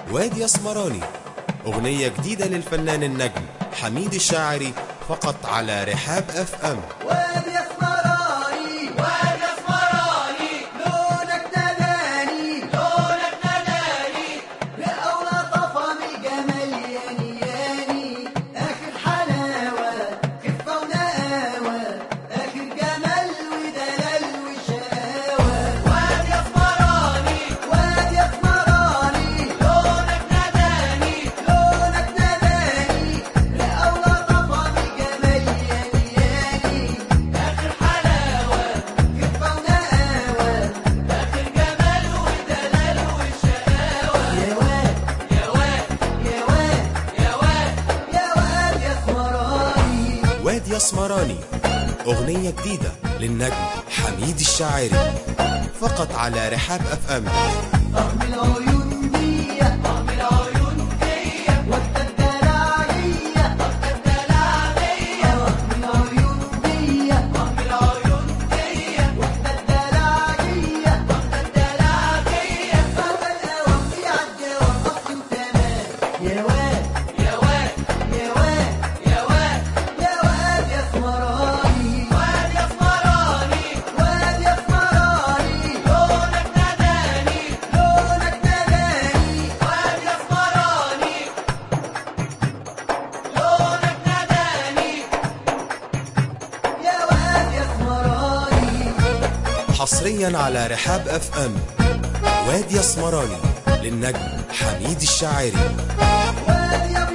وادي اسمراني أغنية جديدة للفنان النجم حميد الشاعري فقط على رحاب اف ام وادي اسمراني وادي اسمراني لونك ناداني لونك ناداني لأولى طفى من الجمال ياني ياني آخر حلاوة خفة ونقاوة آخر جمال ودلال وشقاوة وادي اسمراني وادي اسمراني لونك ناداني لونك ناداني لأولى طفى من الجمال ياني ياني اخر حلاوه خفة ونقاوة اخر جمال ودلال وشقاوه يا واد يا واد يا واد يا واد يا واد يا اسمراني وادي اسمراني أغنية جديدة للنجم حميد الشاعري فقط على رحاب اف ام طعم العيون دي طعم العيون دي وقت الدلعية الدلالية طعم العيون دي طعم العيون دي وقت الدلعية الدلالية بعد القوام في عالجواب أصل وتمام يا واد يا واد يا واد يا واد يا واد يا اسمراني وادي اسمراني واد يا اسمراني لونك ناداني لونك ناداني وادي اسمراني لونك ناداني يا واد يا اسمراني حصريا على رحاب اف ام وادي اسمراني للنجم حميد الشاعري واد يا